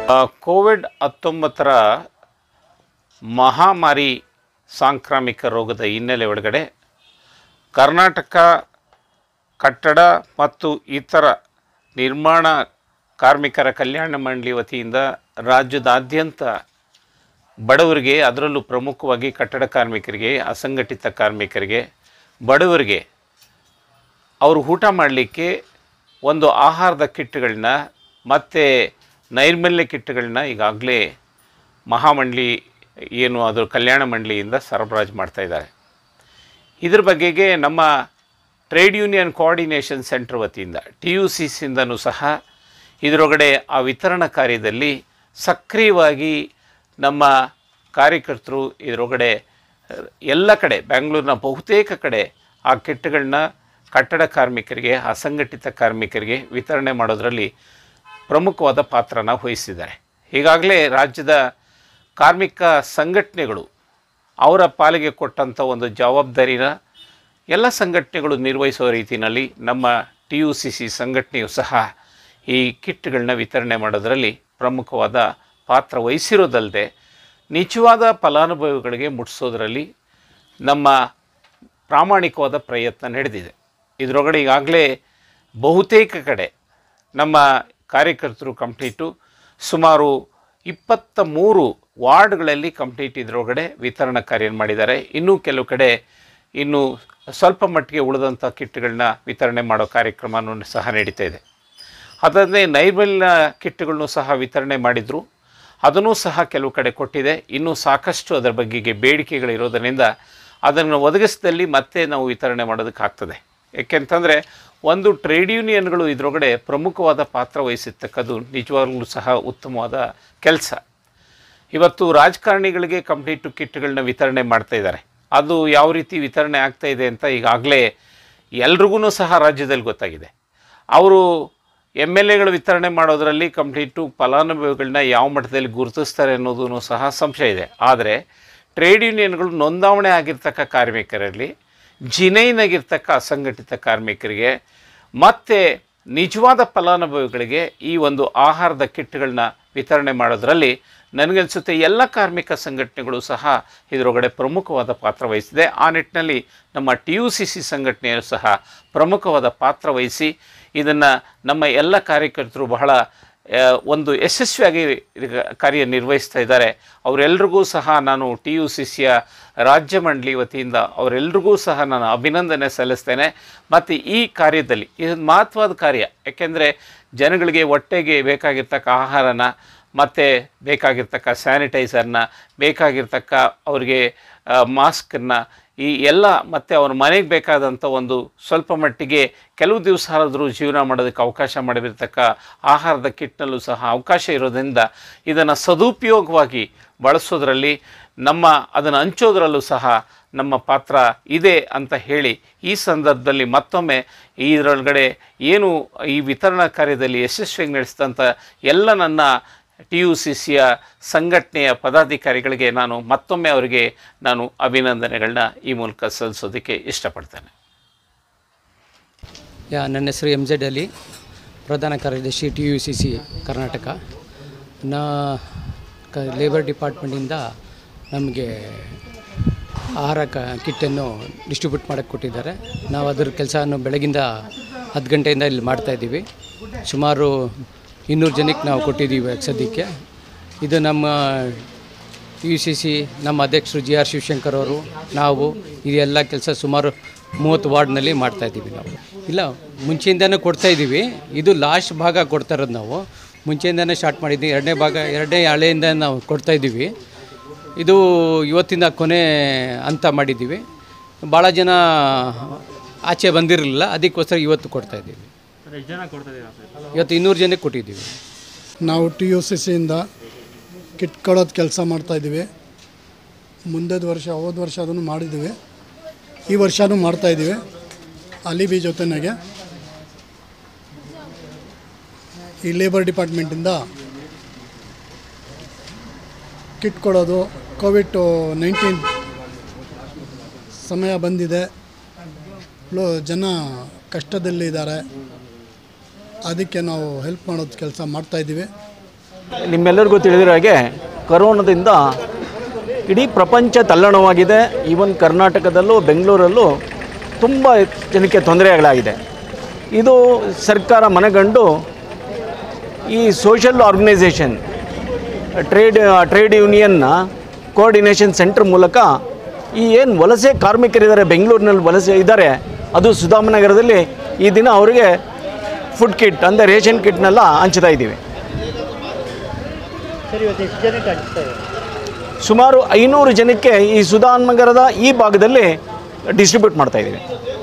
ಆ, ಕೋವಿಡ್ ಹತ್ತೊಂಬತ್ತರ ಮಹಾಮಾರಿ ಸಾಂಕ್ರಾಮಿಕ ರೋಗದ ಹಿನ್ನೆಲೆ ಒಳಗಡೆ ಕರ್ನಾಟಕ ಕಟ್ಟಡ ಮತ್ತು ಇತರ ನಿರ್ಮಾಣ ಕಾರ್ಮಿಕರ ಕಲ್ಯಾಣ ಮಂಡಳಿ ವತಿಯಿಂದ ರಾಜ್ಯದಾದ್ಯಂತ ಬಡವರಿಗೆ ಅದರಲ್ಲೂ ಪ್ರಮುಖವಾಗಿ ಕಟ್ಟಡ ಕಾರ್ಮಿಕರಿಗೆ ಅಸಂಘಟಿತ ಕಾರ್ಮಿಕರಿಗೆ ಬಡವರಿಗೆ ಅವರು ಊಟ ಮಾಡಲಿಕ್ಕೆ ಒಂದು ಆಹಾರದ ಕಿಟ್ಗಳನ್ನ ಮತ್ತು ನೈರ್ಮಲ್ಯ ಕಿಟ್ಗಳನ್ನ ಈಗಾಗಲೇ ಮಹಾಮಂಡಳಿ ಏನು ಅದು ಕಲ್ಯಾಣ ಮಂಡಳಿಯಿಂದ ಸರಬರಾಜು ಮಾಡ್ತಾ ಇದ್ದಾರೆ ಇದ್ರ ಬಗೆಗೆ ನಮ್ಮ ಟ್ರೇಡ್ ಯೂನಿಯನ್ ಕೋಆರ್ಡಿನೇಷನ್ ಸೆಂಟರ್ ವತಿಯಿಂದ ಟಿ ಯು ಸಿ ಸಿಂದನೂ ಸಹ ಇದರೊಳಗಡೆ ಆ ವಿತರಣಾ ಕಾರ್ಯದಲ್ಲಿ ಸಕ್ರಿಯವಾಗಿ ನಮ್ಮ ಕಾರ್ಯಕರ್ತರು ಇದರೊಳಗಡೆ ಅಹ್, ಎಲ್ಲ ಕಡೆ ಬೆಂಗಳೂರಿನ ಬಹುತೇಕ ಕಡೆ ಆ ಕಿಟ್ಗಳನ್ನ ಕಟ್ಟಡ ಕಾರ್ಮಿಕರಿಗೆ ಅಸಂಘಟಿತ ಕಾರ್ಮಿಕರಿಗೆ ವಿತರಣೆ ಮಾಡೋದರಲ್ಲಿ ಪ್ರಮುಖವಾದ ಪಾತ್ರನ ವಹಿಸಿದ್ದಾರೆ ಈಗಾಗಲೇ ರಾಜ್ಯದ ಕಾರ್ಮಿಕ ಸಂಘಟನೆಗಳು ಅವರ ಪಾಲಿಗೆ ಕೊಟ್ಟಂಥ ಒಂದು ಜವಾಬ್ದಾರಿನ ಎಲ್ಲ ಸಂಘಟನೆಗಳು ನಿರ್ವಹಿಸುವ ರೀತಿಯಲ್ಲಿ ನಮ್ಮ ಟಿ ಯು ಸಿ ಸಿ ಸಂಘಟನೆಯು ಸಹ ಈ ಕಿಟ್ಗಳನ್ನ ವಿತರಣೆ ಮಾಡೋದರಲ್ಲಿ ಪ್ರಮುಖವಾದ ಪಾತ್ರ ವಹಿಸಿರೋದಲ್ಲದೆ ನಿಜವಾದ ಫಲಾನುಭವಿಗಳಿಗೆ ಮುಟ್ಟಿಸೋದರಲ್ಲಿ ನಮ್ಮ ಪ್ರಾಮಾಣಿಕವಾದ ಪ್ರಯತ್ನ ನಡೆದಿದೆ ಇದರೊಳಗಡೆ ಈಗಾಗಲೇ ಬಹುತೇಕ ಕಡೆ ನಮ್ಮ ಕಾರ್ಯಕರ್ತರು ಕಂಪ್ಲೀಟು ಸುಮಾರು ಇಪ್ಪತ್ತ ಮೂರು ವಾರ್ಡ್ಗಳಲ್ಲಿ ಕಂಪ್ಲೀಟ್ ಇದರೊಳಗಡೆ ವಿತರಣಾ ಕಾರ್ಯ ಮಾಡಿದ್ದಾರೆ ಇನ್ನೂ ಕೆಲವು ಕಡೆ ಇನ್ನು ಸ್ವಲ್ಪ ಮಟ್ಟಿಗೆ ಉಳಿದಂಥ ಕಿಟ್ಗಳನ್ನ ವಿತರಣೆ ಮಾಡೋ ಕಾರ್ಯಕ್ರಮನೂ ಸಹ ನಡೀತಾ ಇದೆ ಅದಲ್ಲದೆ ನೈರ್ಮಲ್ಯ ಕಿಟ್ಗಳನ್ನು ಸಹ ವಿತರಣೆ ಮಾಡಿದರು ಅದನ್ನು ಸಹ ಕೆಲವು ಕಡೆ ಕೊಟ್ಟಿದೆ ಇನ್ನೂ ಸಾಕಷ್ಟು ಅದರ ಬಗೆಗೆ ಬೇಡಿಕೆಗಳಿರೋದರಿಂದ ಅದನ್ನು ಒದಗಿಸಿದಲ್ಲಿ ಮತ್ತೆ ನಾವು ವಿತರಣೆ ಮಾಡೋದಕ್ಕಾಗ್ತದೆ ಏಕೆಂತಂದರೆ ಒಂದು ಟ್ರೇಡ್ ಯೂನಿಯನ್ಗಳು ಇದರೊಳಗಡೆ ಪ್ರಮುಖವಾದ ಪಾತ್ರ ವಹಿಸಿರ್ತಕ್ಕದ್ದು ನಿಜವಾಗ್ಲೂ ಸಹ ಉತ್ತಮವಾದ ಕೆಲಸ ಇವತ್ತು ರಾಜಕಾರಣಿಗಳಿಗೆ ಕಂಪ್ಲೀಟು ಕಿಟ್ಗಳನ್ನ ವಿತರಣೆ ಮಾಡ್ತಾ ಇದ್ದಾರೆ ಅದು ಯಾವ ರೀತಿ ವಿತರಣೆ ಆಗ್ತಾ ಇದೆ ಅಂತ ಈಗಾಗಲೇ ಎಲ್ರಿಗೂ ಸಹ ರಾಜ್ಯದಲ್ಲಿ ಗೊತ್ತಾಗಿದೆ ಅವರು ಎಮ್ ಎಲ್ ಎಗಳು ವಿತರಣೆ ಮಾಡೋದರಲ್ಲಿ ಕಂಪ್ಲೀಟು ಫಲಾನುಭವಿಗಳನ್ನ ಯಾವ ಮಟ್ಟದಲ್ಲಿ ಗುರುತಿಸ್ತಾರೆ ಅನ್ನೋದೂ ಸಹ ಸಂಶಯ ಇದೆ ಆದರೆ ಟ್ರೇಡ್ ಯೂನಿಯನ್ಗಳು ನೋಂದಾವಣೆ ಆಗಿರ್ತಕ್ಕ ಕಾರ್ಮಿಕರಲ್ಲಿ ಜಿನೈನಾಗಿರ್ತಕ್ಕ ಅಸಂಘಟಿತ ಕಾರ್ಮಿಕರಿಗೆ ಮತ್ತು ನಿಜವಾದ ಫಲಾನುಭವಿಗಳಿಗೆ ಈ ಒಂದು ಆಹಾರದ ಕಿಟ್ಗಳನ್ನ ವಿತರಣೆ ಮಾಡೋದರಲ್ಲಿ ನನಗನ್ಸುತ್ತೆ ಎಲ್ಲ ಕಾರ್ಮಿಕ ಸಂಘಟನೆಗಳು ಸಹ ಇದರೊಳಗಡೆ ಪ್ರಮುಖವಾದ ಪಾತ್ರ ವಹಿಸಿದೆ ಆ ನಿಟ್ಟಿನಲ್ಲಿ ನಮ್ಮ ಟಿ ಯು ಸಿ ಸಿ ಸಂಘಟನೆಯು ಸಹ ಪ್ರಮುಖವಾದ ಪಾತ್ರ ವಹಿಸಿ ಇದನ್ನು ನಮ್ಮ ಎಲ್ಲ ಕಾರ್ಯಕರ್ತರು ಬಹಳ ಆ, ಒಂದು ಯಶಸ್ವಿಯಾಗಿ ಈಗ ಕಾರ್ಯನಿರ್ವಹಿಸ್ತಾ ಇದ್ದಾರೆ ಅವರೆಲ್ರಿಗೂ ಸಹ ನಾನು ಟಿ ಯು ಸಿ ಸಿಯ ರಾಜ್ಯ ಮಂಡಳಿ ವತಿಯಿಂದ ಅವರೆಲ್ರಿಗೂ ಸಹ ನಾನು ಅಭಿನಂದನೆ ಸಲ್ಲಿಸ್ತೇನೆ ಮತ್ತು ಈ ಕಾರ್ಯದಲ್ಲಿ ಇದು ಮಹತ್ವದ ಕಾರ್ಯ ಯಾಕೆಂದರೆ ಜನಗಳಿಗೆ ಹೊಟ್ಟೆಗೆ ಬೇಕಾಗಿರ್ತಕ್ಕ ಆಹಾರನ ಮತ್ತು ಬೇಕಾಗಿರ್ತಕ್ಕ ಸ್ಯಾನಿಟೈಸರ್ನ ಬೇಕಾಗಿರ್ತಕ್ಕ ಅವರಿಗೆ ಮಾಸ್ಕನ್ನು ಈ ಎಲ್ಲ ಮತ್ತು ಅವ್ರ ಮನೆಗೆ ಬೇಕಾದಂಥ ಒಂದು ಸ್ವಲ್ಪ ಮಟ್ಟಿಗೆ ಕೆಲವು ದಿವಸ ಆದರೂ ಜೀವನ ಮಾಡೋದಕ್ಕೆ ಅವಕಾಶ ಮಾಡಿರ್ತಕ್ಕ ಆಹಾರದ ಕಿಟ್ನಲ್ಲೂ ಸಹ ಅವಕಾಶ ಇರೋದ್ರಿಂದ ಇದನ್ನು ಸದುಪಯೋಗವಾಗಿ ಬಳಸೋದ್ರಲ್ಲಿ ನಮ್ಮ ಅದನ್ನು ಹಂಚೋದ್ರಲ್ಲೂ ಸಹ ನಮ್ಮ ಪಾತ್ರ ಇದೆ ಅಂತ ಹೇಳಿ ಈ ಸಂದರ್ಭದಲ್ಲಿ ಮತ್ತೊಮ್ಮೆ ಇದರೊಳಗಡೆ ಏನು ಈ ವಿತರಣಾ ಕಾರ್ಯದಲ್ಲಿ ಯಶಸ್ವಿಯಾಗಿ ನಡೆಸಿದಂಥ ಎಲ್ಲ ನನ್ನ ಟಿ ಯು ಸಿ ಸಿಯ ಸಂಘಟನೆಯ ಪದಾಧಿಕಾರಿಗಳಿಗೆ ನಾನು ಮತ್ತೊಮ್ಮೆ ಅವರಿಗೆ ನಾನು ಅಭಿನಂದನೆಗಳನ್ನ ಈ ಮೂಲಕ ಸಲ್ಲಿಸೋದಕ್ಕೆ ಇಷ್ಟಪಡ್ತೇನೆ ಯಾ ನನ್ನ ಹೆಸರು ಎಮ್ ಜೆಡ್ ಅಲಿ ಪ್ರಧಾನ ಕಾರ್ಯದರ್ಶಿ T U C C Karnataka ನಾ ಕ ಲೇಬರ್ ಡಿಪಾರ್ಟ್ಮೆಂಟಿಂದ ನಮಗೆ ಆಹಾರ ಕ ಕಿಟ್ಟನ್ನು ಡಿಸ್ಟ್ರಿಬ್ಯೂಟ್ ಮಾಡೋಕ್ಕೆ ಕೊಟ್ಟಿದ್ದಾರೆ ನಾವು ಅದರ ಕೆಲಸವನ್ನು ಬೆಳಗಿಂದ ಹತ್ತು ಗಂಟೆಯಿಂದ ಇಲ್ಲಿ ಮಾಡ್ತಾಯಿದ್ದೀವಿ ಸುಮಾರು ಇನ್ನೂರು ಜನಕ್ಕೆ ನಾವು ಕೊಟ್ಟಿದ್ದೀವಿ ಈಗ ಸದ್ಯಕ್ಕೆ ಇದು ನಮ್ಮ ಯು ಸಿ ಸಿ ನಮ್ಮ ಅಧ್ಯಕ್ಷರು ಜಿ ಆರ್ ಶಿವಶಂಕರ್ ಅವರು ನಾವು ಇದೆಲ್ಲ ಕೆಲಸ ಸುಮಾರು ಮೂವತ್ತು ವಾರ್ಡ್ನಲ್ಲಿ ಮಾಡ್ತಾಯಿದ್ದೀವಿ ನಾವು ಇಲ್ಲ ಮುಂಚೆಯಿಂದನೂ ಕೊಡ್ತಾಯಿದ್ದೀವಿ ಇದು ಲಾಸ್ಟ್ ಭಾಗ ಕೊಡ್ತಾ ಇರೋದು ನಾವು ಮುಂಚೆಯಿಂದನೇ ಸ್ಟಾರ್ಟ್ ಮಾಡಿದ್ದೀವಿ ಎರಡನೇ ಭಾಗ ಎರಡನೇ ಹಳೆಯಿಂದ ನಾವು ಕೊಡ್ತಾಯಿದ್ದೀವಿ ಇದು ಇವತ್ತಿನ ಕೊನೆ ಅಂತ ಮಾಡಿದ್ದೀವಿ ಭಾಳ ಜನ ಆಚೆ ಬಂದಿರಲಿಲ್ಲ ಅದಕ್ಕೋಸ್ಕರ ಇವತ್ತು ಕೊಡ್ತಾಯಿದ್ದೀವಿ ಇವತ್ತು ಇನ್ನೂರು ಜನಕ್ಕೆ ಕೊಟ್ಟಿದ್ದೀವಿ ನಾವು ಟಿ ಯು ಸಿ ಸಿಯಿಂದ ಕಿಟ್ ಕೊಡೋದು ಕೆಲಸ ಮಾಡ್ತಾಯಿದ್ದೀವಿ ಮುಂದದ ವರ್ಷ ಹೋದ ವರ್ಷ ಅದನ್ನು ಮಾಡಿದ್ದೀವಿ ಈ ವರ್ಷವೂ ಮಾಡ್ತಾಯಿದ್ದೀವಿ ಅಲಿಬಿ ಜೊತೆನಾಗೆ ಈ ಲೇಬರ್ ಡಿಪಾರ್ಟ್ಮೆಂಟಿಂದ ಕಿಟ್ ಕೊಡೋದು ಕೋವಿಡ್ ನೈನ್ಟೀನ್ ಸಮಯ ಬಂದಿದೆ ಲೋ ಜನ ಕಷ್ಟದಲ್ಲಿದ್ದಾರೆ ಅದಕ್ಕೆ ನಾವು ಹೆಲ್ಪ್ ಮಾಡೋದು ಕೆಲಸ ಮಾಡ್ತಾಯಿದ್ದೀವಿ ನಿಮ್ಮೆಲ್ಲರಿಗೂ ತಿಳಿದಿರೋ ಹಾಗೆ ಕರೋನಾದಿಂದ ಇಡೀ ಪ್ರಪಂಚ ತಲ್ಲಣವಾಗಿದೆ ಈವನ್ ಕರ್ನಾಟಕದಲ್ಲೂ ಬೆಂಗಳೂರಲ್ಲೂ ತುಂಬ ಜನಕ್ಕೆ ತೊಂದರೆಗಳಾಗಿದೆ ಇದು ಸರ್ಕಾರ ಮನಗಂಡು ಈ ಸೋಷಲ್ ಆರ್ಗನೈಸೇಷನ್ ಟ್ರೇಡ್ ಟ್ರೇಡ್ ಯೂನಿಯನ್ನ ಕೋಆರ್ಡಿನೇಷನ್ ಸೆಂಟರ್ ಮೂಲಕ ಈ ಏನು ವಲಸೆ ಕಾರ್ಮಿಕರಿದ್ದಾರೆ ಬೆಂಗಳೂರಿನಲ್ಲಿ ವಲಸೆ ಇದ್ದಾರೆ ಅದು ಸುಧಾಮನಗರದಲ್ಲಿ ಈ ದಿನ ಅವರಿಗೆ ಫುಡ್ ಕಿಟ್ ಅಂದರೆ ರೇಷನ್ ಕಿಟ್ನೆಲ್ಲ ಹಂಚ್ತಾ ಇದ್ದೀವಿ ಸುಮಾರು ಐನೂರು ಜನಕ್ಕೆ ಈ ಸುಧಾಮನಗರದ ಈ ಭಾಗದಲ್ಲಿ ಡಿಸ್ಟ್ರಿಬ್ಯೂಟ್ ಮಾಡ್ತಾ ಇದ್ದೀವಿ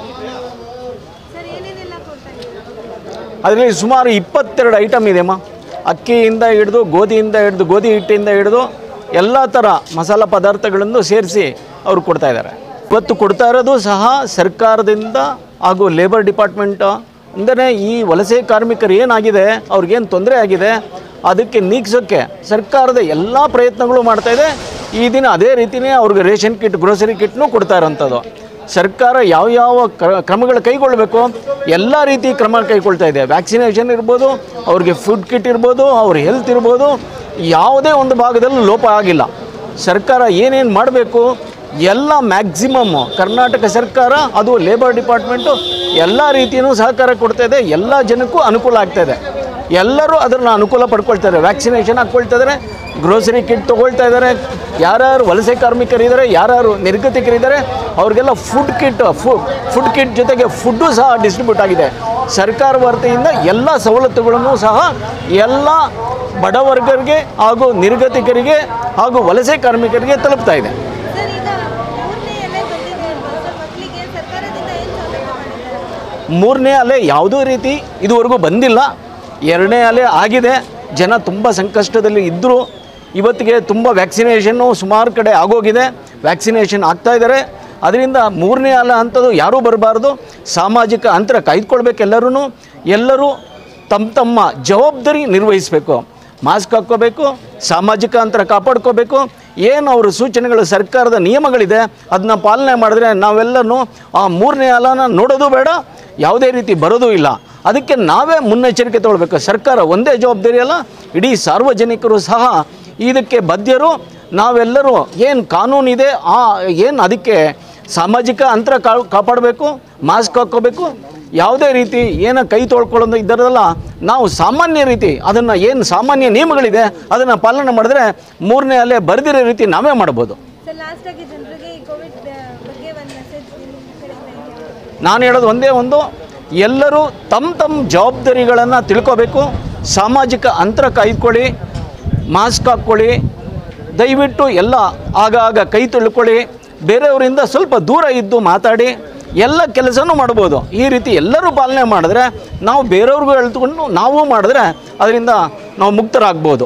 ಅದರಲ್ಲಿ ಸುಮಾರು ಇಪ್ಪತ್ತೆರಡು ಐಟಮ್ ಇದೆಯಮ್ಮ ಅಕ್ಕಿಯಿಂದ ಹಿಡಿದು ಗೋಧಿಯಿಂದ ಹಿಡಿದು ಗೋಧಿ ಹಿಟ್ಟಿಂದ ಹಿಡಿದು ಎಲ್ಲ ಥರ ಮಸಾಲ ಪದಾರ್ಥಗಳನ್ನು ಸೇರಿಸಿ ಅವರು ಕೊಡ್ತಾ ಇದ್ದಾರೆ ಇವತ್ತು ಕೊಡ್ತಾ ಇರೋದು ಸಹ ಸರ್ಕಾರದಿಂದ ಹಾಗೂ ಲೇಬರ್ ಡಿಪಾರ್ಟ್ಮೆಂಟ್ ಅಂದರೆ ಈ ವಲಸೆ ಕಾರ್ಮಿಕರು ಏನಾಗಿದೆ ಅವ್ರಿಗೇನು ತೊಂದರೆ ಆಗಿದೆ ಅದಕ್ಕೆ ನೀಗ್ಸೋಕ್ಕೆ ಸರ್ಕಾರದ ಎಲ್ಲ ಪ್ರಯತ್ನಗಳು ಮಾಡ್ತಾ ಇದೆ ಈ ದಿನ ಅದೇ ರೀತಿಯೇ ಅವ್ರಿಗೆ ರೇಷನ್ ಕಿಟ್ ಗ್ರೋಸರಿ ಕಿಟ್ನೂ ಕೊಡ್ತಾ ಇರೋಂಥದ್ದು ಸರ್ಕಾರ ಯಾವ ಯಾವ ಕ್ರ- ಕ್ರಮಗಳು ಕೈಗೊಳ್ಳಬೇಕು ಎಲ್ಲ ರೀತಿ ಕ್ರಮ ಕೈಗೊಳ್ತಾ ಇದೆ ವ್ಯಾಕ್ಸಿನೇಷನ್ ಇರ್ಬೋದು ಅವ್ರಿಗೆ ಫುಡ್ ಕಿಟ್ ಇರ್ಬೋದು ಅವ್ರ ಹೆಲ್ತ್ ಇರ್ಬೋದು ಯಾವುದೇ ಒಂದು ಭಾಗದಲ್ಲಿ ಲೋಪ ಆಗಿಲ್ಲ ಸರ್ಕಾರ ಏನೇನು ಮಾಡಬೇಕು ಎಲ್ಲ ಮ್ಯಾಕ್ಸಿಮಮ್ ಕರ್ನಾಟಕ ಸರ್ಕಾರ ಅದು ಲೇಬರ್ ಡಿಪಾರ್ಟ್ಮೆಂಟು ಎಲ್ಲ ರೀತಿಯೂ ಸಹಕಾರ ಕೊಡ್ತಾ ಇದೆ ಎಲ್ಲ ಜನಕ್ಕೂ ಅನುಕೂಲ ಆಗ್ತಾ ಇದೆ ಎಲ್ಲರೂ ಅದನ್ನು ಅನುಕೂಲ ಪಡ್ಕೊಳ್ತಾರೆ ವ್ಯಾಕ್ಸಿನೇಷನ್ ಹಾಕ್ಕೊಳ್ತಾ ಇದ್ದಾರೆ ಗ್ರೋಸರಿ ಕಿಟ್ ತೊಗೊಳ್ತಾ ಇದ್ದಾರೆ ಯಾರ್ಯಾರು ವಲಸೆ ಕಾರ್ಮಿಕರಿದ್ದಾರೆ ಯಾರ್ಯಾರು ನಿರ್ಗತಿಕರಿದ್ದಾರೆ ಅವ್ರಿಗೆಲ್ಲ food kit food food kit ಜೊತೆಗೆ ಫುಡ್ಡು ಸಹ ಡಿಸ್ಟ್ರಿಬ್ಯೂಟ್ ಆಗಿದೆ ಸರ್ಕಾರ ವತಿಯಿಂದ ಎಲ್ಲ ಸವಲತ್ತುಗಳನ್ನು ಸಹ ಎಲ್ಲ ಬಡವರ್ಗರಿಗೆ ಹಾಗೂ ನಿರ್ಗತಿಕರಿಗೆ ಹಾಗೂ ವಲಸೆ ಕಾರ್ಮಿಕರಿಗೆ ತಲುಪ್ತಾ ಇದೆ ಸರ್ ಈಗ ಮೂರನೇ ಎಲೆ ಬಂದಿದೆ ಅಲ್ವಾ ಸರ್ ಮಕ್ಕಳಿಗೆ ಸರ್ಕಾರದಿಂದ ಏನು ಸೌಲಭ್ಯ ಮಾಡಿದ್ದಾರೆ ಮೂರನೇ ಅಲೆ ಯಾವುದೇ ರೀತಿ ಇದುವರೆಗೂ ಬಂದಿಲ್ಲ ಎರಡನೇ ಅಲೆ ಆಗಿದೆ ಜನ ತುಂಬ ಸಂಕಷ್ಟದಲ್ಲಿ ಇದ್ದರು ಇವತ್ತಿಗೆ ತುಂಬ ವ್ಯಾಕ್ಸಿನೇಷನ್ನು ಸುಮಾರು ಕಡೆ ಆಗೋಗಿದೆ ವ್ಯಾಕ್ಸಿನೇಷನ್ ಆಗ್ತಾ ಇದ್ದಾರೆ ಅದರಿಂದ ಮೂರನೇ ಅಲೆ ಅಂಥದ್ದು ಯಾರೂ ಬರಬಾರ್ದು ಸಾಮಾಜಿಕ ಅಂತರ ಕಾಯ್ದುಕೊಳ್ಬೇಕು ಎಲ್ಲರೂ ಎಲ್ಲರೂ ತಮ್ಮ ತಮ್ಮ ಜವಾಬ್ದಾರಿ ನಿರ್ವಹಿಸಬೇಕು ಮಾಸ್ಕ್ ಹಾಕ್ಕೋಬೇಕು ಸಾಮಾಜಿಕ ಅಂತರ ಕಾಪಾಡ್ಕೋಬೇಕು ಏನು ಅವ್ರ ಸೂಚನೆಗಳು ಸರ್ಕಾರದ ನಿಯಮಗಳಿದೆ ಅದನ್ನ ಪಾಲನೆ ಮಾಡಿದ್ರೆ ನಾವೆಲ್ಲನೂ ಆ ಮೂರನೇ ಅಲನ ನೋಡೋದು ಬೇಡ ಯಾವುದೇ ರೀತಿ ಬರೋದು ಇಲ್ಲ ಅದಕ್ಕೆ ನಾವೇ ಮುನ್ನೆಚ್ಚರಿಕೆ ತಗೊಳ್ಬೇಕು ಸರ್ಕಾರ ಒಂದೇ ಜವಾಬ್ದಾರಿ ಅಲ್ಲ ಇಡೀ ಸಾರ್ವಜನಿಕರು ಸಹ ಇದಕ್ಕೆ ಬದ್ಧರು ನಾವೆಲ್ಲರೂ ಏನು ಕಾನೂನಿದೆ ಆ ಏನು ಅದಕ್ಕೆ ಸಾಮಾಜಿಕ ಅಂತರ ಕಾ ಕಾಪಾಡಬೇಕು ಮಾಸ್ಕ್ ಹಾಕ್ಕೋಬೇಕು ಯಾವುದೇ ರೀತಿ ಏನೋ ಕೈ ತೊಳ್ಕೊಳ್ಳೋದು ಇದ್ದರಲ್ಲ ನಾವು ಸಾಮಾನ್ಯ ರೀತಿ ಅದನ್ನು ಏನು ಸಾಮಾನ್ಯ ನಿಯಮಗಳಿದೆ ಅದನ್ನು ಪಾಲನೆ ಮಾಡಿದ್ರೆ ಮೂರನೇ ಅಲೆ ಬರೆದಿರೋ ರೀತಿ ನಾವೇ ಮಾಡ್ಬೋದು ಸರ್ ಲಾಸ್ಟ್ ಆಗಿ ಜನರಿಗೆ ಈ ಕೋವಿಡ್ ಬಗ್ಗೆ ಒಂದು ಮೆಸೇಜ್ ನಿಮ್ಮ ಕಡೆಯಿಂದ ಇದೆ ನಾನು ಹೇಳೋದು ಒಂದೇ ಒಂದು ಎಲ್ಲರೂ ತಮ್ಮ ತಮ್ಮ ಜವಾಬ್ದಾರಿಗಳನ್ನು ತಿಳ್ಕೋಬೇಕು ಸಾಮಾಜಿಕ ಅಂತರ ಕಾಯ್ದುಕೊಳ್ಳಿ ಮಾಸ್ಕ್ ಹಾಕ್ಕೊಳ್ಳಿ ದಯವಿಟ್ಟು ಎಲ್ಲ ಆಗಾಗ ಕೈ ತೊಳ್ಕೊಳ್ಳಿ ಬೇರೆಯವರಿಂದ ಸ್ವಲ್ಪ ದೂರ ಇದ್ದು ಮಾತಾಡಿ ಎಲ್ಲ ಕೆಲಸನೂ ಮಾಡ್ಬೋದು ಈ ರೀತಿ ಎಲ್ಲರೂ ಪಾಲನೆ ಮಾಡಿದ್ರೆ ನಾವು ಬೇರೆಯವ್ರಿಗೂ ಹೇಳ್ಕೊಂಡು ನಾವು ಮಾಡಿದ್ರೆ ಅದರಿಂದ ನಾವು ಮುಕ್ತರಾಗ್ಬೋದು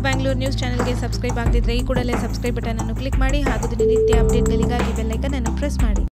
ಬ್ಯಾಂಗ್ಳೂರ್ ನ್ಯೂಸ್ ಚಾನೆಲ್ಗೆ ಸಬ್ಸ್ಕ್ರೈಬ್ ಆಗದಿದ್ದರೆ ಈ ಕೂಡಲೇ ಸಬ್ಸ್ಕ್ರೈಬ್ ಬಟನ್ ಅನ್ನು ಕ್ಲಿಕ್ ಮಾಡಿ ಹಾಗೂ ದಿನನಿತ್ಯ ಅಪ್ಡೇಟ್ಗಳಿಗಾಗಿ ಬೆಲ್ಲೈಕನ್ ಅನ್ನು ಪ್ರೆಸ್ ಮಾಡಿ